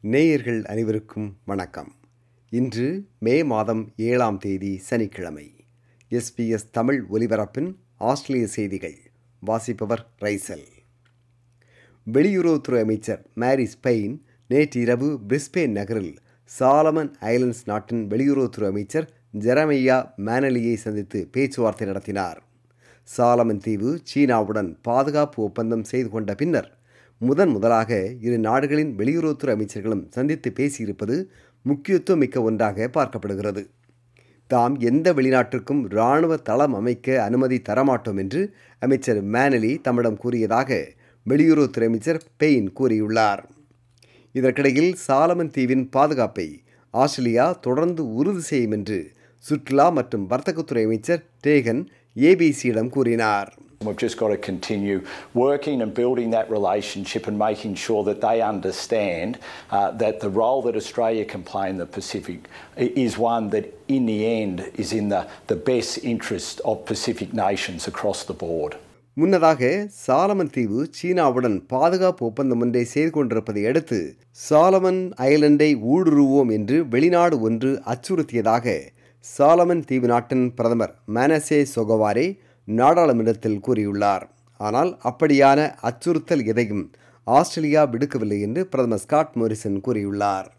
நேயர்கள் அனைவருக்கும் வணக்கம் இன்று மே மாதம் ஏழாம் தேதி சனிக்கிழமை எஸ்பிஎஸ் தமிழ் ஒலிபரப்பின் ஆஸ்திரேலிய செய்திகள் வாசிப்பவர் ரைசல் வெளியுறவுத்துறை அமைச்சர் மேரி ஸ்பெயின் நேற்று இரவு பிரிஸ்பேன் நகரில் சாலமன் ஐலண்ட்ஸ் நாட்டின் வெளியுறவுத்துறை அமைச்சர் ஜெரமையா மேனலியை சந்தித்து பேச்சுவார்த்தை நடத்தினார் சாலமன் தீவு சீனாவுடன் பாதுகாப்பு ஒப்பந்தம் செய்து கொண்ட பின்னர் முதன் முதலாக இரு நாடுகளின் வெளியுறவுத்துறை அமைச்சர்களும் சந்தித்து பேசியிருப்பது முக்கியத்துவம் மிக்க ஒன்றாக பார்க்கப்படுகிறது தாம் எந்த வெளிநாட்டிற்கும் இராணுவ தளம் அமைக்க அனுமதி தரமாட்டோம் என்று அமைச்சர் மேனலி தம்மிடம் கூறியதாக வெளியுறவுத்துறை அமைச்சர் பெயின் கூறியுள்ளார் இதற்கிடையில் சாலமன் தீவின் பாதுகாப்பை ஆஸ்திரேலியா தொடர்ந்து உறுதி செய்யும் என்று சுற்றுலா மற்றும் வர்த்தகத்துறை அமைச்சர் டேகன் ஏபிசியிடம் கூறினார் We've just got to continue working and building that relationship and making sure that they understand uh, that the role that Australia can play in the Pacific is one that, in the end, is in the, the best interest of Pacific nations across the board. முன்னதாக சாலமன் தீவு சீனாவுடன் பாதுகாப்பு ஒப்பந்தம் ஒன்றை செய்து கொண்டிருப்பதை அடுத்து சாலமன் ஐலண்டை ஊடுருவோம் என்று வெளிநாடு ஒன்று அச்சுறுத்தியதாக சாலமன் தீவு நாட்டின் பிரதமர் மேனசே சொகவாரே நாடாளுமன்றத்தில் கூறியுள்ளார் ஆனால் அப்படியான அச்சுறுத்தல் எதையும் ஆஸ்திரேலியா விடுக்கவில்லை என்று பிரதமர் ஸ்காட் மோரிசன் கூறியுள்ளார்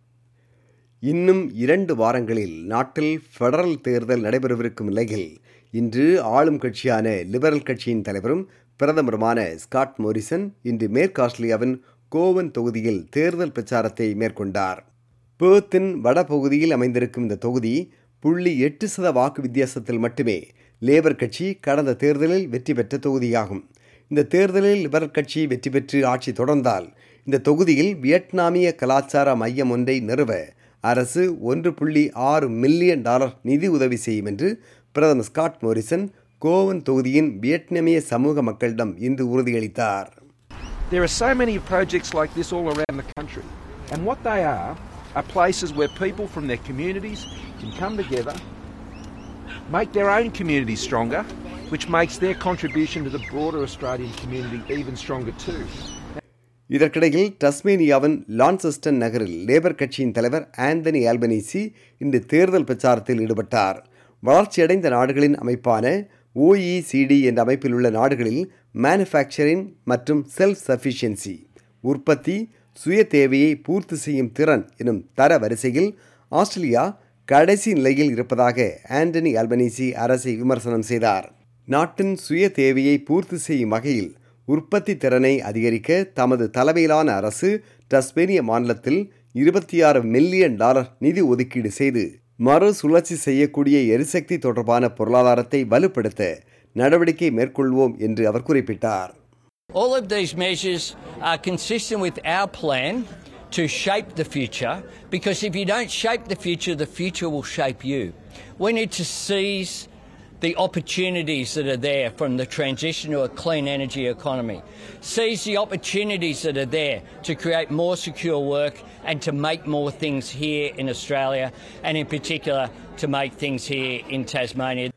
இன்னும் இரண்டு வாரங்களில் நாட்டில் ஃபெடரல் தேர்தல் நடைபெறவிருக்கும் நிலையில் இன்று ஆளும் கட்சியான லிபரல் கட்சியின் தலைவரும் பிரதமருமான ஸ்காட் மோரிசன் இன்று மேற்கு ஆஸ்திரேலியாவின் கோவன் தொகுதியில் தேர்தல் பிரச்சாரத்தை மேற்கொண்டார் பேர்த்தின் வடபகுதியில் அமைந்திருக்கும் இந்த தொகுதி புள்ளி எட்டு சத வாக்கு வித்தியாசத்தில் மட்டுமே லேபர் கட்சி கடந்த தேர்தலில் வெற்றி பெற்ற தொகுதியாகும் இந்த தேர்தலில் லிபரல் கட்சி வெற்றி பெற்று ஆட்சி தொடர்ந்தால் இந்த தொகுதியில் வியட்நாமிய கலாச்சார மையம் ஒன்றை நிறுவ அரசு ஒன்று புள்ளி ஆறு மில்லியன் டாலர் நிதி உதவி செய்யும் என்று பிரதமர் ஸ்காட் மோரிசன் கோவன் தொகுதியின் வியட்நாமிய சமூக மக்களிடம் இன்று உறுதியளித்தார் There are so many projects like this all around the country, and what they are are places where people from their communities can come together, make their own community stronger, which makes their contribution to the broader Australian community even stronger too. இதற்கிடையில் டஸ்மேனியாவின் லான்செஸ்டன் நகரில் labour கட்சியின் தலைவர் Anthony Albanese இன்று தேர்தல் பிரச்சாரத்தில் ஈடுபட்டார் வளர்ச்சியடைந்த நாடுகளின் அமைப்பான ஓஇசிடி என்ற அமைப்பில் உள்ள நாடுகளில் மேனுஃபேக்சரிங் மற்றும் செல்ஃப் சஃபிஷியன்சி உற்பத்தி சுய தேவையை பூர்த்தி செய்யும் திறன் எனும் தர வரிசையில் ஆஸ்திரேலியா கடைசி நிலையில் இருப்பதாக ஆண்டனி அல்பனீசி அரசை விமர்சனம் செய்தார் நாட்டின் சுய தேவையை பூர்த்தி செய்யும் வகையில் உற்பத்தி திறனை அதிகரிக்க தமது தலைமையிலான அரசு டஸ்மேனிய மாநிலத்தில் இருபத்தி ஆறு மில்லியன் டாலர் நிதி ஒதுக்கீடு செய்து மறுசுழற்சி செய்யக்கூடிய எரிசக்தி தொடர்பான பொருளாதாரத்தை வலுப்படுத்த நடவடிக்கை மேற்கொள்வோம் என்று அவர் குறிப்பிட்டார் All of these measures are consistent with our plan to shape the future because if you don't shape the future, the future will shape you. We need to seize the opportunities that are there from the transition to a clean energy economy. Seize the opportunities that are there to create more secure work and to make more things here in Australia and in particular to make things here in Tasmania.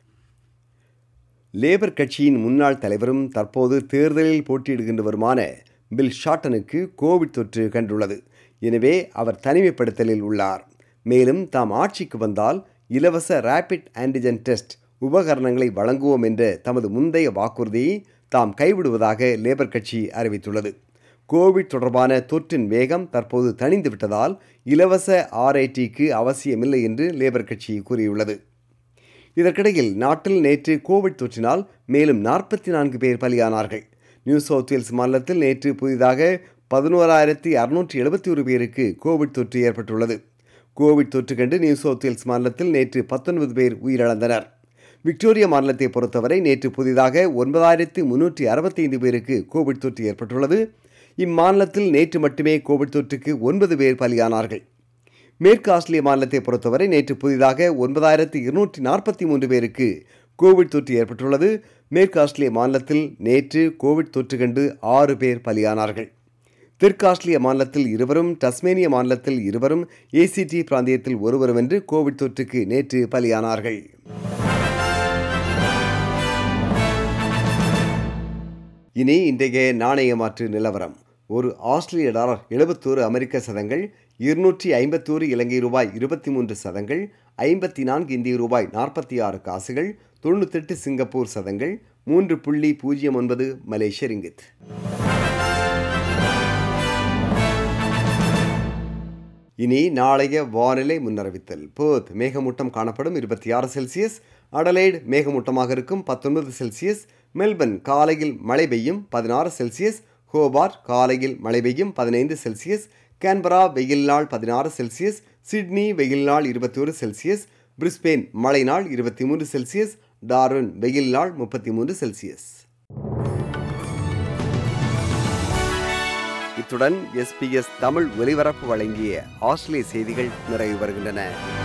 Labor கட்சியின் முன்னாள் தலைவரும் தற்போது தேர்தலில் போட்டியிடுகின்றவருமான bill ஷாட்டனுக்கு Covid தொற்று கண்டுள்ளது எனவே அவர் தனிமைப்படுத்தலில் உள்ளார் மேலும் தாம் ஆட்சிக்கு வந்தால் இலவச ரேபிட் ஆன்டிஜன் டெஸ்ட் உபகரணங்களை வழங்குவோம் என்ற தமது முந்தைய வாக்குறுதியை தாம் கைவிடுவதாக லேபர் கட்சி அறிவித்துள்ளது கோவிட் தொடர்பான தொற்றின் வேகம் தற்போது தணிந்து விட்டதால் இலவச ஆர்ஐடிக்கு அவசியமில்லை என்று லேபர் கட்சி கூறியுள்ளது இதற்கிடையில் நாட்டில் நேற்று கோவிட் தொற்றினால் மேலும் நாற்பத்தி நான்கு பேர் பலியானார்கள் நியூ சவுத் வேல்ஸ் மாநிலத்தில் நேற்று புதிதாக பதினோராயிரத்தி அறுநூற்றி எழுபத்தி ஒரு பேருக்கு கோவிட் தொற்று ஏற்பட்டுள்ளது கோவிட் தொற்று கண்டு நியூ சவுத் வேல்ஸ் மாநிலத்தில் நேற்று பத்தொன்பது பேர் உயிரிழந்தனர் விக்டோரியா மாநிலத்தை பொறுத்தவரை நேற்று புதிதாக ஒன்பதாயிரத்து முன்னூற்றி அறுபத்தி ஐந்து பேருக்கு கோவிட் தொற்று ஏற்பட்டுள்ளது இம்மாநிலத்தில் நேற்று மட்டுமே கோவிட் தொற்றுக்கு ஒன்பது பேர் பலியானார்கள் மேற்கு ஆஸ்திரேலிய மாநிலத்தை பொறுத்தவரை நேற்று புதிதாக ஒன்பதாயிரத்து இருநூற்றி நாற்பத்தி மூன்று பேருக்கு கோவிட் தொற்று ஏற்பட்டுள்ளது மேற்கு ஆஸ்திரேலிய மாநிலத்தில் நேற்று கோவிட் தொற்று கண்டு ஆறு பேர் பலியானார்கள் தெற்கு ஆஸ்திரேலிய மாநிலத்தில் இருவரும் டஸ்மேனிய மாநிலத்தில் இருவரும் ஏசிடி பிராந்தியத்தில் ஒருவரும் என்று கோவிட் தொற்றுக்கு நேற்று பலியானார்கள் இனி இன்றைய நாணய மாற்று நிலவரம் ஒரு ஆஸ்திரேலிய டாலர் எழுபத்தோரு அமெரிக்க சதங்கள் இருநூற்றி ஐம்பத்தோரு இலங்கை ரூபாய் இருபத்தி மூன்று சதங்கள் ஐம்பத்தி நான்கு இந்திய ரூபாய் நாற்பத்தி ஆறு காசுகள் தொண்ணூத்தெட்டு சிங்கப்பூர் சதங்கள் மூன்று புள்ளி பூஜ்ஜியம் ஒன்பது மலேசிய ரிங்கித் இனி நாளைய வானிலை முன்னறிவித்தல் போத் மேகமூட்டம் காணப்படும் இருபத்தி ஆறு செல்சியஸ் அடலைடு மேகமூட்டமாக இருக்கும் பத்தொன்பது செல்சியஸ் மெல்பர்ன் காலையில் மழை பெய்யும் பதினாறு செல்சியஸ் ஹோபார்ட் காலையில் மழை பெய்யும் பதினைந்து செல்சியஸ் கேன்பரா வெயில் நாள் பதினாறு செல்சியஸ் சிட்னி வெயில் நாள் இருபத்தி ஒரு செல்சியஸ் பிரிஸ்பெயின் மழை நாள் இருபத்தி மூன்று செல்சியஸ் டார்வின் வெயில் நாள் முப்பத்தி மூன்று செல்சியஸ் இத்துடன் எஸ்பிஎஸ் தமிழ் ஒலிபரப்பு வழங்கிய ஆஸ்திரேலிய செய்திகள் நிறைவு வருகின்றன